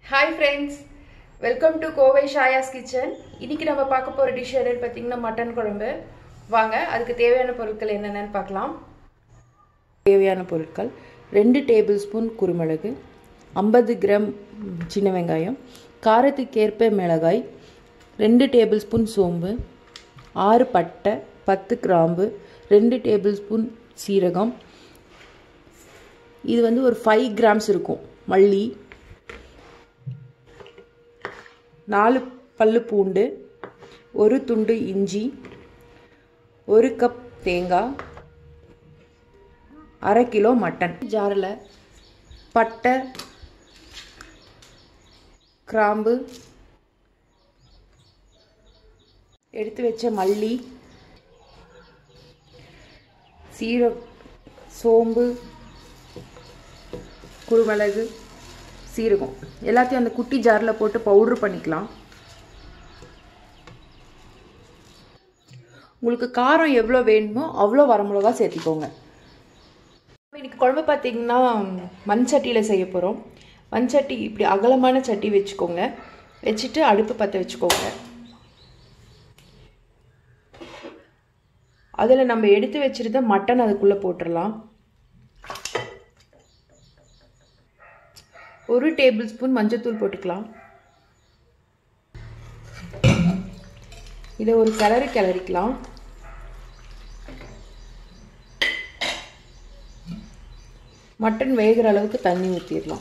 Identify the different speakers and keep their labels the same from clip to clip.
Speaker 1: hi friends welcome to Kovai Shayas kitchen இன்னைக்கு நம்ம பார்க்க போகிற டிஷ் என்னன்னு பார்த்தீங்கன்னா மட்டன் குழம்பு வாங்க அதுக்கு தேவையான பொருட்கள் என்னென்னு பார்க்கலாம் தேவையான பொருட்கள் ரெண்டு டேபிள் ஸ்பூன் குருமிளகு ஐம்பது கிராம் சின்ன வெங்காயம் காரத்துக்கேற்ப மிளகாய் ரெண்டு டேபிள் ஸ்பூன் சோம்பு ஆறு பட்டை பத்து கிராம்பு ரெண்டு டேபிள் ஸ்பூன் சீரகம் இது வந்து ஒரு ஃபைவ் கிராம்ஸ் இருக்கும் மல்லி நாலு பல்லு பூண்டு ஒரு துண்டு இஞ்சி ஒரு கப் தேங்காய் அரை கிலோ மட்டன் ஜாரில் பட்டை கிராம்பு எடுத்து வச்ச மல்லி சீர சோம்பு குருமிளகு சீரகம் எல்லாத்தையும் அந்த குட்டி ஜாரில் போட்டு பவுட்ரு பண்ணிக்கலாம் உங்களுக்கு காரம் எவ்வளோ வேணுமோ அவ்வளோ வரமிளகா சேர்த்திக்கோங்க இன்னைக்கு குழம்பு பார்த்தீங்கன்னா மண் சட்டியில் செய்ய போகிறோம் மண் சட்டி இப்படி அகலமான சட்டி வச்சுக்கோங்க வச்சுட்டு அடுப்பு பற்ற வச்சுக்கோங்க அதில் நம்ம எடுத்து வச்சுருந்த மட்டன் அதுக்குள்ளே போட்டுடலாம் ஒரு டேபிள் ஸ்பூன் மஞ்சத்தூள் போட்டுக்கலாம் இதை ஒரு கிளறி கிளறிக்கலாம் மட்டன் வேகிற அளவுக்கு தண்ணி ஊற்றிடலாம்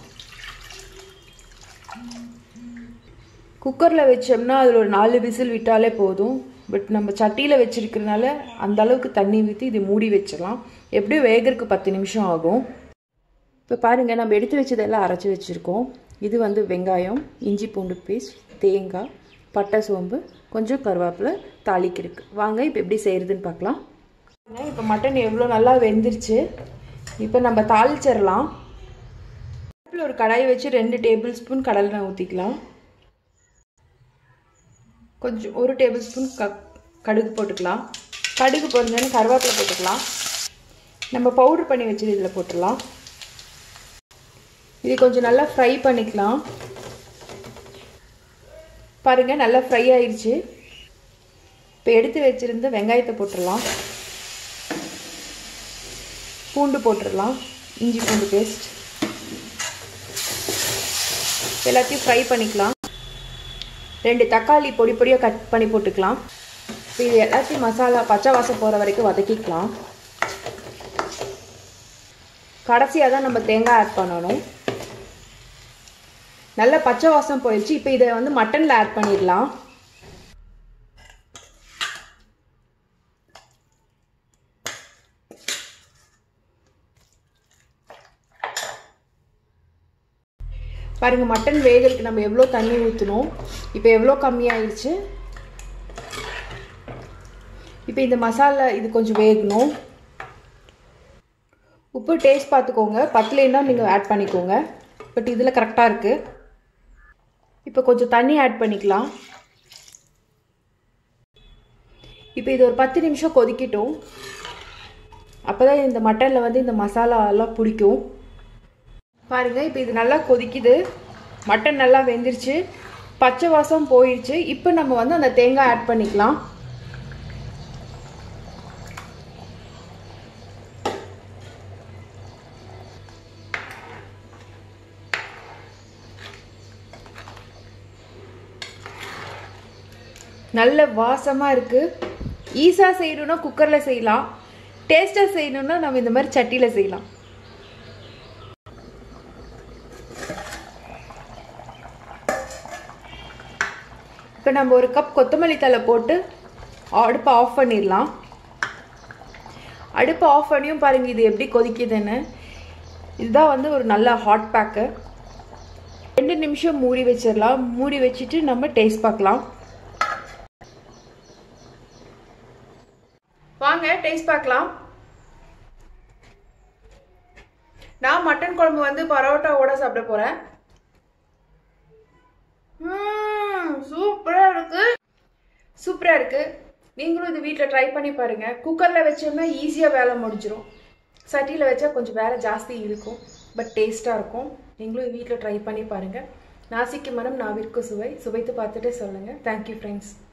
Speaker 1: குக்கரில் வச்சோம்னா அதில் ஒரு நாலு விசில் விட்டாலே போதும் பட் நம்ம சட்டியில் வச்சிருக்கிறதுனால அந்த அளவுக்கு தண்ணி ஊற்றி இது மூடி வச்சிடலாம் எப்படியும் வேகிறதுக்கு பத்து நிமிஷம் ஆகும் இப்போ பாருங்கள் நம்ம எடுத்து வச்சதெல்லாம் அரைச்சி வச்சுருக்கோம் இது வந்து வெங்காயம் இஞ்சி பூண்டு பேஸ்ட் தேங்காய் பட்டை சோம்பு கொஞ்சம் கருவேப்பிலை தாளிக்கிருக்கு வாங்க இப்போ எப்படி செய்கிறதுன்னு பார்க்கலாம் இப்போ மட்டன் எவ்வளோ நல்லா வெந்துருச்சு இப்போ நம்ம தாளிச்சிடலாம் ஒரு கடாய் வச்சு ரெண்டு டேபிள் ஸ்பூன் கடலெண்ணெய் ஊற்றிக்கலாம் கொஞ்சம் ஒரு டேபிள் ஸ்பூன் க கடுகு போட்டுக்கலாம் கடுகு பொறிஞ்சோன்னு கருவேப்பிலை போட்டுக்கலாம் நம்ம பவுட்ரு பண்ணி வச்சது இதில் போட்டுடலாம் இது கொஞ்சம் நல்லா ஃப்ரை பண்ணிக்கலாம் பாருங்கள் நல்லா ஃப்ரை ஆயிடுச்சு இப்போ எடுத்து வச்சுருந்த வெங்காயத்தை போட்டுடலாம் பூண்டு போட்டுடலாம் இஞ்சி பூண்டு பேஸ்ட் எல்லாத்தையும் ஃப்ரை பண்ணிக்கலாம் ரெண்டு தக்காளி பொடி பொடியாக கட் பண்ணி போட்டுக்கலாம் இப்போ இது எல்லாத்தையும் மசாலா பச்சை வாசம் போகிற வரைக்கும் வதக்கிக்கலாம் கடைசியாக தான் நம்ம தேங்காய் ஆட் பண்ணணும் நல்ல பச்சை வாசம் போயிடுச்சு இப்போ இதை வந்து மட்டனில் ஆட் பண்ணிடலாம் பாருங்கள் மட்டன் வேகிறதுக்கு நம்ம எவ்வளோ தண்ணி ஊற்றணும் இப்போ எவ்வளோ கம்மியாயிடுச்சு இப்போ இந்த மசாலா இது கொஞ்சம் வேகணும் உப்பு டேஸ்ட் பார்த்துக்கோங்க பத்தலைன்னா நீங்கள் ஆட் பண்ணிக்கோங்க பட் இதில் கரெக்டாக இருக்குது இப்போ கொஞ்சம் தண்ணி ஆட் பண்ணிக்கலாம் இப்போ இது ஒரு பத்து நிமிஷம் கொதிக்கட்டும் அப்போ தான் இந்த மட்டனில் வந்து இந்த மசாலா எல்லாம் பிடிக்கும் பாருங்கள் இப்போ இது நல்லா கொதிக்குது மட்டன் நல்லா வெந்துருச்சு பச்சை வாசம் போயிடுச்சு இப்போ நம்ம வந்து அந்த தேங்காய் ஆட் பண்ணிக்கலாம் நல்ல வாசமாக இருக்குது ஈஸாக செய்யணுன்னா குக்கரில் செய்யலாம் டேஸ்ட்டாக செய்யணுன்னா நம்ம இந்த மாதிரி சட்டியில் செய்யலாம் இப்போ நம்ம ஒரு கப் கொத்தமல்லி தலை போட்டு அடுப்பை ஆஃப் பண்ணிடலாம் அடுப்பை ஆஃப் பண்ணியும் பாருங்கள் இது எப்படி கொதிக்குதுன்னு இதுதான் வந்து ஒரு நல்ல ஹாட் பேக்கு ரெண்டு நிமிஷம் மூடி வச்சிடலாம் மூடி வச்சுட்டு நம்ம டேஸ்ட் பார்க்கலாம் வாங்க டேஸ்ட் பார்க்கலாம் நான் மட்டன் குழம்பு வந்து பரோட்டாவோட சாப்பிட போகிறேன் சூப்பராக இருக்கு சூப்பராக இருக்கு நீங்களும் இது வீட்டில் ட்ரை பண்ணி பாருங்க குக்கரில் வச்சோம்னா ஈஸியாக வேலை முடிஞ்சிடும் சட்டியில் வச்சா கொஞ்சம் வேலை ஜாஸ்தி இருக்கும் பட் டேஸ்ட்டாக இருக்கும் நீங்களும் வீட்டில் ட்ரை பண்ணி பாருங்கள் நாசிக்கு மனம் நாவிற்கு சுவை சுவைத்து பார்த்துட்டு சொல்லுங்கள் தேங்க்யூ ஃப்ரெண்ட்ஸ்